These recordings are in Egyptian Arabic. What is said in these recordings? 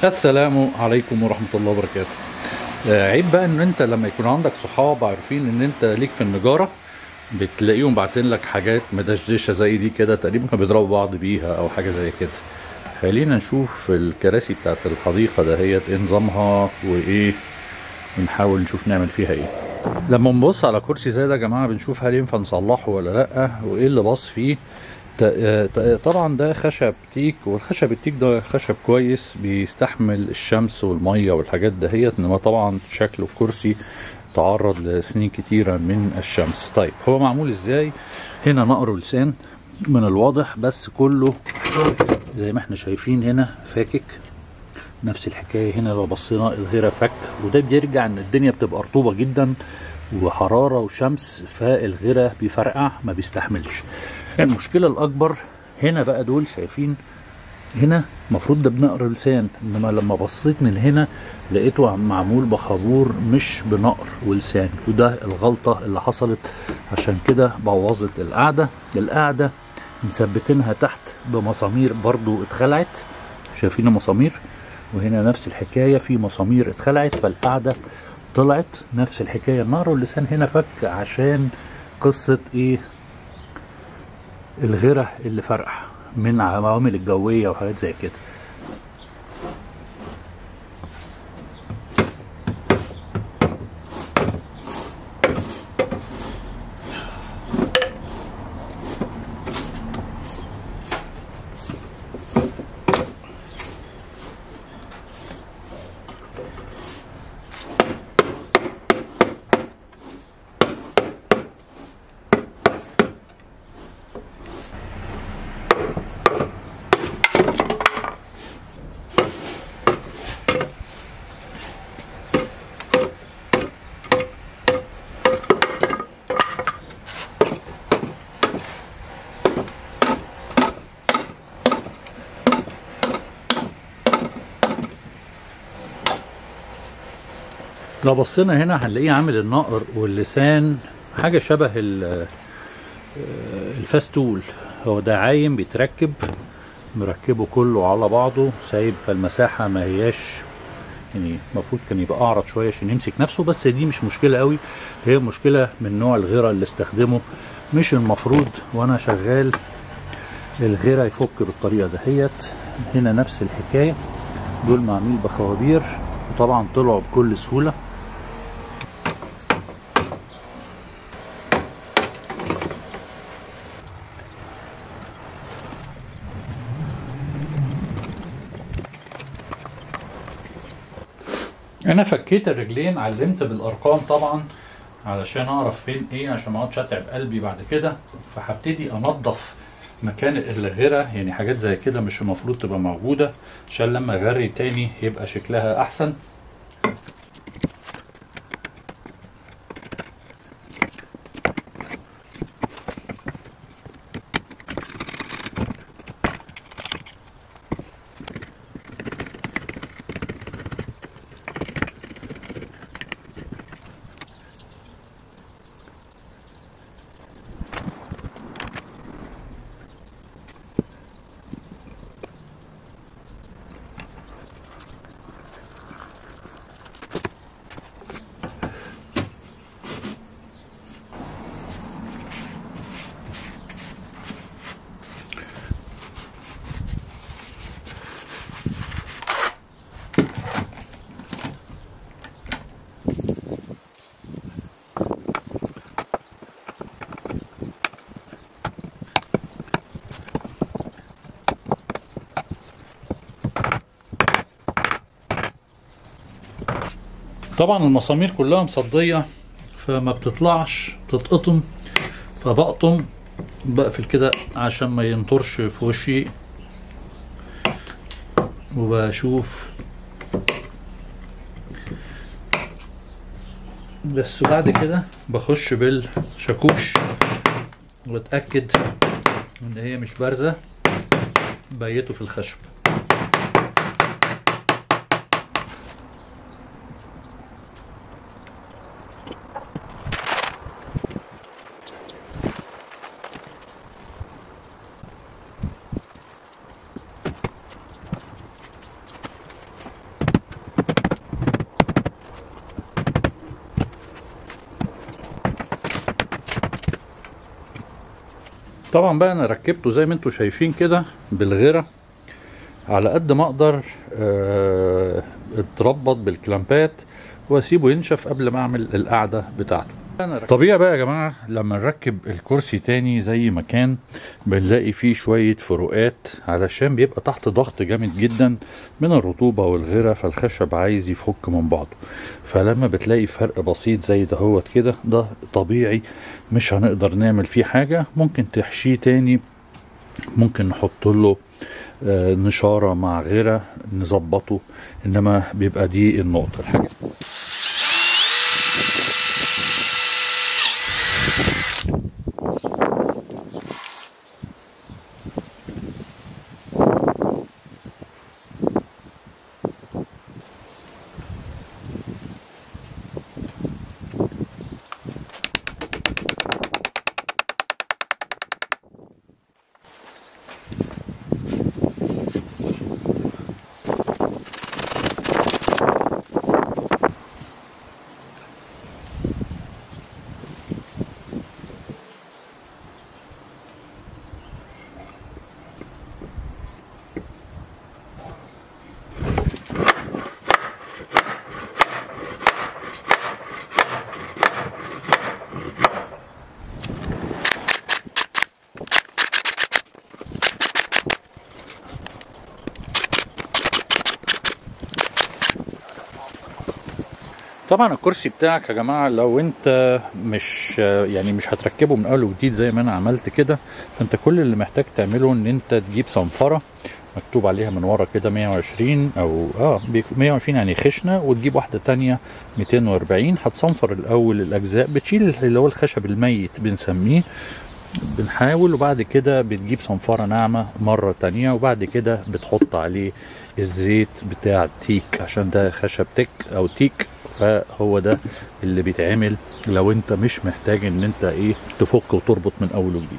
السلام عليكم ورحمة الله وبركاته آه، عيب بقى ان انت لما يكون عندك صحاب عارفين ان انت ليك في النجارة بتلاقيهم باعتين لك حاجات مدشدشة زي دي كده تقريبا كانوا بيضربوا بعض بيها او حاجة زي كده خلينا نشوف الكراسي بتاعت الحديقة دهيت ايه نظامها وايه ونحاول نشوف نعمل فيها ايه لما نبص على كرسي زي ده يا جماعة بنشوف هل ينفع نصلحه ولا لا وايه اللي باظ فيه ت- ت- طبعا ده خشب تيك والخشب التيك ده خشب كويس بيستحمل الشمس والميه والحاجات دهيت انما طبعا شكله الكرسي تعرض لسنين كتيرة من الشمس طيب هو معمول ازاي هنا نقر لسان من الواضح بس كله زي ما احنا شايفين هنا فاكك نفس الحكاية هنا لو بصينا الغيرة فك وده بيرجع ان الدنيا بتبقى رطوبة جدا وحرارة وشمس فالغيرة بيفرقع ما بيستحملش المشكلة الأكبر هنا بقى دول شايفين هنا المفروض ده بنقر لسان انما لما بصيت من هنا لقيته معمول بخابور مش بنقر ولسان وده الغلطة اللي حصلت عشان كده بوظت القعدة القعدة مثبتينها تحت بمسامير برضو اتخلعت شايفين المسامير وهنا نفس الحكاية في مسامير اتخلعت فالقعدة طلعت نفس الحكاية النار واللسان هنا فك عشان قصة ايه الغيرة اللي فرقع من عوامل الجوية وحاجات زي كده لو بصينا هنا هنلاقيه عامل النقر واللسان حاجة شبه ال- الفاستول هو ده عايم بيتركب مركبه كله على بعضه سايب فالمساحة ما هياش يعني المفروض كان يبقى أعرض شوية عشان يمسك نفسه بس دي مش مشكلة قوي هي مشكلة من نوع الغيرة اللي استخدمه مش المفروض وأنا شغال الغيرة يفك بالطريقة دهيت هنا نفس الحكاية دول معمول بخوابير وطبعا طلعوا بكل سهولة انا فكيت الرجلين علمت بالارقام طبعا علشان اعرف فين ايه عشان ما اقعدش اتعب قلبي بعد كده فهبتدي انظف مكان الغيرة يعني حاجات زي كده مش المفروض تبقى موجودة عشان لما اغري تاني يبقى شكلها احسن طبعا المسامير كلها مصدية فما بتطلعش تتقطم فبقطم بقفل كده عشان ما ينطرش في وشي وبشوف بس بعد كده بخش بالشاكوش واتاكد ان هي مش بارزه بيته في الخشب طبعا بقى انا ركبته زي ما انتم شايفين كده بالغيره على قد ما اقدر آه، اتربط بالكلامبات واسيبه ينشف قبل ما اعمل القعده بتاعته طبيعي بقى يا جماعه لما نركب الكرسي تاني زي ما كان بنلاقي فيه شويه فروقات علشان بيبقى تحت ضغط جامد جدا من الرطوبه والغيره فالخشب عايز يفك من بعضه فلما بتلاقي فرق بسيط زي دهوت كده ده طبيعي مش هنقدر نعمل فيه حاجه ممكن تحشيه تاني ممكن نحط له آه، نشاره مع غيره نظبطه انما بيبقى دي النقطه الحاجه طبعا الكرسي بتاعك يا جماعه لو انت مش يعني مش هتركبه من اول وجديد زي ما انا عملت كده فانت كل اللي محتاج تعمله ان انت تجيب صنفره مكتوب عليها من ورا كده 120 او اه بيك- 120 يعني خشنه وتجيب واحده تانية 240 هتصنفر الاول الاجزاء بتشيل اللي هو الخشب الميت بنسميه بنحاول وبعد كده بتجيب صنفرة ناعمة مرة تانية وبعد كده بتحط عليه الزيت بتاع التيك عشان ده خشب تيك او تيك فهو ده اللي بيتعمل لو انت مش محتاج ان انت ايه تفك وتربط من اول وجديد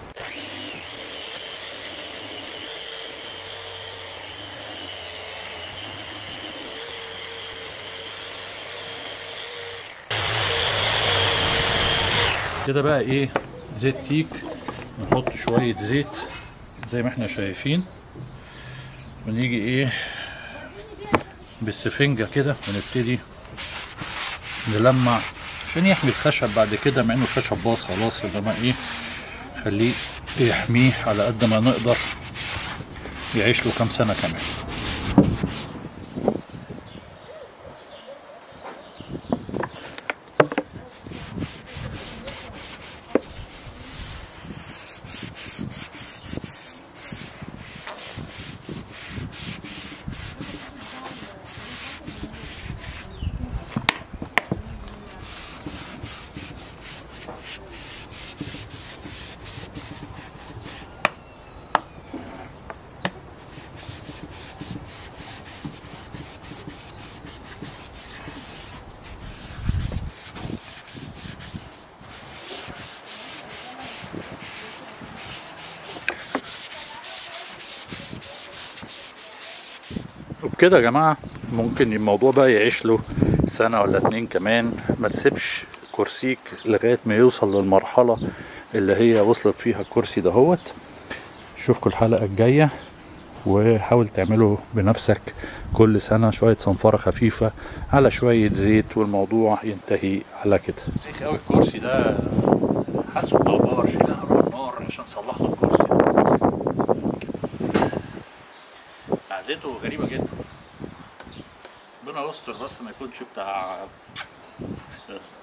كده بقى ايه زيت تيك نحط شوية زيت زي ما احنا شايفين ونيجي ايه بالسفنجة كده ونبتدي نلمع عشان يحمي الخشب بعد كده مع انه الخشب باظ خلاص انما ايه خليه يحميه على قد ما نقدر يعيش له كام سنة كمان وبكده يا جماعة ممكن الموضوع بقى يعيش له سنة ولا اتنين كمان ما تسيبش كرسيك لغاية ما يوصل للمرحلة اللي هي وصلت فيها الكرسي دهوت اشوفكم الحلقة الجاية وحاول تعمله بنفسك كل سنة شوية صنفرة خفيفة على شوية زيت والموضوع ينتهي على كده قوي الكرسي ده حاسه بالباور شيلها على النار عشان صلح له الكرسي قعدته غريبة جدا ربنا يستر بس ما يكونش بتاع